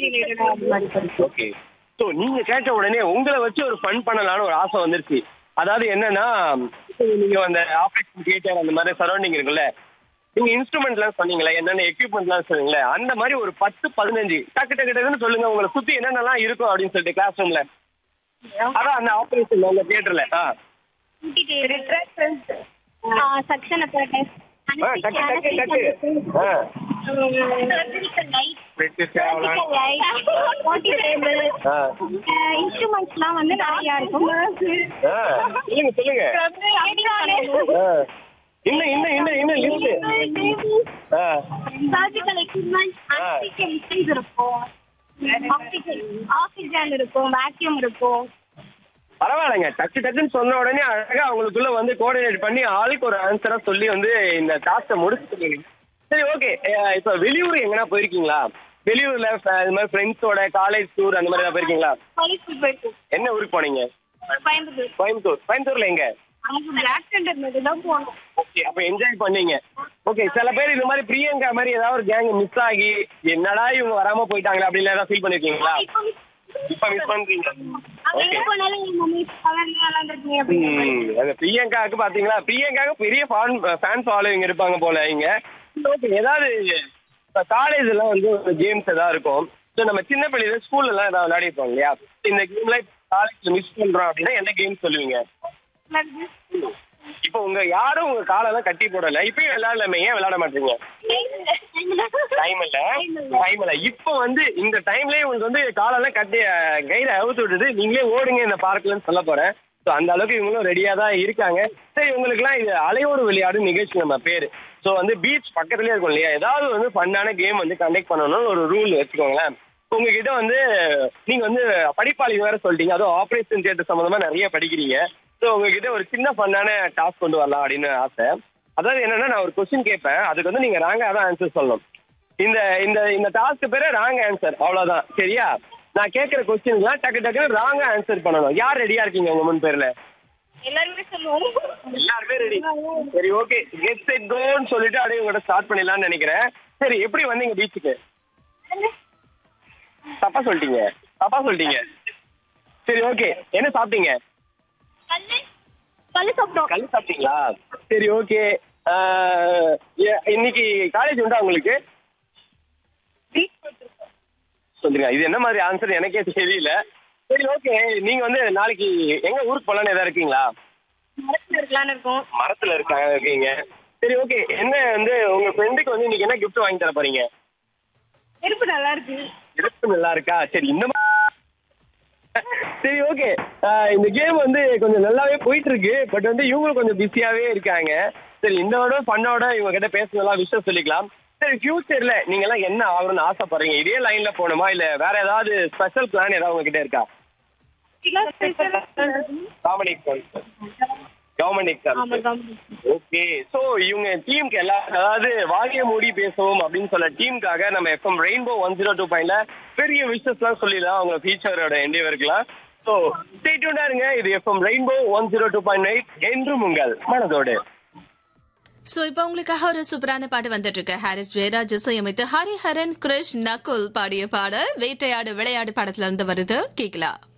ரிலேட்டடா அந்த மாதிரி படிப்போம் ஓகே ஸோ நீங்க கேட்ட உடனே உங்களை வச்சு ஒரு ஃபன் பண்ணலாம்னு ஒரு ஆசை வந்துருச்சு அதாவது என்னன்னா இப்போ நீங்க அந்த ஆப்ரேஷன் தியேட்டர் அந்த மாதிரி சரௌண்டிங் இருக்குல்ல நீங்க இன்ஸ்ட்ருமெண்ட்லாம் சொன்னீங்களே என்னென்ன எக்யூப்மெண்ட்லாம் சொன்னீங்களே அந்த மாதிரி ஒரு பத்து பதினஞ்சு டக்கு டக்கு டக்குன்னு சொல்லுங்க உங்களை சுத்தி என்னென்னலாம் இருக்கும் அப்படின்னு சொல்லிட்டு கிளாஸ் ரூம்ல அதான் அந்த ஆப்ரேஷன் அந்த தியேட்டர்ல ஆ செக்ஷன் அப்பாரட்டஸ் ஆ, டக்கு டக்கு டக்கு ஆ ஆ இன்ஸ்ட்ருமெண்ட்ஸ்லாம் வந்து நிறையா இருக்கும் ஆ சொல்லுங்க சொல்லுங்க ஆ இன்னும் இன்னும் இன்னும் இன்னும் லிஸ்ட் ஆ சர்ஜிக்கல் எக்யூப்மெண்ட் ஆக்சிஜன் மிஷின்ஸ் இருக்கும் ஆக்சிஜன் ஆக்சிஜன் இருக்கும் வேக்யூம் இருக்கும் பரவாயில்லைங்க டக்கு டக்குன்னு சொன்ன உடனே அழகா அவங்களுக்குள்ள வந்து கோஆர்டினேட் பண்ணி ஆளுக்கு ஒரு ஆன்சரா சொல்லி வந்து இந்த டாஸ்க்கை முடிச்சுட்டு சரி ஓகே இப்போ வெளியூர் எங்கனா போயிருக்கீங்களா வெளியூர்ல ஃப- இது மாதிரி ஃப்ரெண்ட்ஸோட காலேஜ் டூர் அந்த மாதிரி ஏதாவது போயிருக்கீங்களா காலேஜ் போயிருக்கோம் என்ன ஊருக்கு போனீங்க கோயம்புத்தூர் கோயம்புத்தூர் கோயம்புத்தூர்ல எங்க நமக்கு பிளாக் சென்டர் மட்டும் தான் போனோம் ஓகே அப்ப என்ஜாய் பண்ணீங்க ஓகே சில பேர் இந்த மாதிரி பிரியங்கா மாதிரி ஏதாவது ஒரு கேங் மிஸ் ஆகி என்னடா இவங்க வராம போயிட்டாங்களே அப்படின்னு ஏதாவது ஃபீல் பண்ணிருக்கீங்களா இப்ப மிஸ் பண்றீங்க அவங்க ஓகே எங்க போனாலும் எங்க மம்மி அவன் விளாண்டுருக்கீங்க அப்படின்னு ம், அந்த பிரியங்காவுக்கு பாத்தீங்களா பிரியங்காவுக்கு பெரிய ஃபேன் ஃபேன் ஃபாலோவிங் இருப்பாங்க போல இங்க ஓகே ஏதாவது இப்போ காலேஜ்ல வந்து ஒரு கேம்ஸ் ஏதாவது இருக்கும் ஸோ நம்ம சின்ன பிள்ளைல ஸ்கூல்ல எல்லாம் ஏதாவது விளையாடிருப்போம் இல்லையா இந்த கேம்ல காலேஜ்ல மிஸ் பண்றோம் அப்படின்னா என்ன கேம் சொல்லுவீங்க இப்போ உங்க யாரும் உங்க காலெல்லாம் கட்டி போடல இப்பயும் விளையாடலாமே ஏன் விளையாட மாட்டீங்க டைம் இல்ல டைம் இல்ல இப்போ வந்து இந்த டைம்லயே உங்களுக்கு வந்து காலெல்லாம் கட்டி கையில அவுத்து விட்டுட்டு நீங்களே ஓடுங்க இந்த பார்க்லன்னு சொல்ல போறேன் ஸோ அந்த அளவுக்கு இவங்களும் ரெடியா தான் இருக்காங்க சரி உங்களுக்குலாம் இது அலையோடு விளையாடு நிகழ்ச்சி நம்ம பேரு ஸோ வந்து பீச் பக்கத்துலயே இருக்கும் இல்லையா ஏதாவது வந்து ஃபன்னான கேம் வந்து கண்டக்ட் பண்ணணும்னு ஒரு ரூல் வச்சுக்கோங்களேன் உங்ககிட்ட வந்து நீங்க வந்து படிப்பாளி வேற சொல்லிட்டீங்க அதுவும் ஆபரேஷன் தியேட்டர் சம்பந்தமா நிறைய படிக்கிறீங்க ஸோ உங்ககிட்ட ஒரு சின்ன ஃபன்னான டாஸ்க் கொண்டு வரலாம் அப்படின்னு ஆசை அதாவது என்னன்னா நான் ஒரு கொஸ்டின் கேட்பேன் அதுக்கு வந்து நீங்க ராங்கா தான் ஆன்சர் சொல்லணும் இந்த இந்த இந்த டாஸ்க் பேரு ராங் ஆன்சர் அவ்வளவுதான் சரியா நான் கேட்கிற கொஸ்டின்லாம் டக்கு டக்குன்னு ராங்கா ஆன்சர் பண்ணணும் யார் ரெடியா இருக்கீங்க உங்க முன் பேர்ல எல்லாருமே சொல்லுவோம் எல்லாருமே ரெடி சரி ஓகே கெட் செட் கோன்னு சொல்லிட்டு அப்படியே உங்கள்கிட்ட ஸ்டார்ட் பண்ணிடலாம்னு நினைக்கிறேன் சரி எப்படி வந்தீங்க பீச்சுக்கு தப்பா சொல்லிட்டீங்க தப்பா சொல்லிட்டீங்க சரி ஓகே என்ன சாப்பிட்டீங்க கல்லு கல்லு சாப்பிட்டோம் கல் சாப்பிட்டீங்களா சரி ஓகே இன்னைக்கு காலேஜ் உண்டா உங்களுக்கு சொல்லுங்க இது என்ன மாதிரி ஆன்சர் எனக்கே தெரியல சரி ஓகே நீங்க வந்து நாளைக்கு எங்க ஊருக்கு போலான்னு ஏதாவது இருக்கீங்களா மரத்துல இருக்கலாம்னு இருக்கோம் மரத்துல இருக்காங்க இருக்கீங்க சரி ஓகே என்ன வந்து உங்க ஃப்ரெண்டுக்கு வந்து இன்னைக்கு என்ன கிஃப்ட் வாங்கி தர போறீங்க நெருப்பு நல்லா இருக்கு இருப்பு நல்லா இருக்கா சரி இந்த மா- சரி ஓகே இந்த கேம் வந்து கொஞ்சம் நல்லாவே போயிட்டு இருக்கு பட் வந்து இவங்களும் கொஞ்சம் பிஸியாவே இருக்காங்க சரி இதோட பண்ணோட இவங்க கிட்ட பேசுனதெல்லாம் விஷயம் சொல்லிக்கலாம் சரி ஃபியூச்சர்ல நீங்க எல்லாம் என்ன ஆகணும்னு ஆசைப்படுறீங்க இதே லைன்ல போகணுமா இல்ல வேற ஏதாவது ஸ்பெஷல் பிளான் ஏதாவது உங்ககிட்ட இருக்கா காமெடி கவர்மெண்ட் எக்ஸாம் ஆமா கவர்மெண்ட் ஓகே சோ இவங்க டீமுக்கு எல்லாம் அதாவது வாகிய மூடி பேசுவோம் அப்படின்னு சொல்ல டீமுக்காக நம்ம FM rainbow one zero two பாயிண்ட்ல பெரிய விஷயஸ்லாம் சொல்லிடலாம் அவங்க ஃபியூச்சரோட எண்டிவருக்குலாம் ஸோ ஸ்டேட்யூண்டா இருங்க இது FM rainbow one zero two point eight என்றும் உங்கள் மனதோடு சோ இப்போ உங்களுக்காக ஒரு சூப்பரான பாட்டு வந்துட்டு இருக்கு ஹாரிஸ் ஜெயராஜ் இசையமைத்து ஹரிஹரன் கிருஷ் நகுல் பாடிய பாடல் வேட்டையாடு விளையாடு படத்துல இருந்து வருது கேக்கலாம்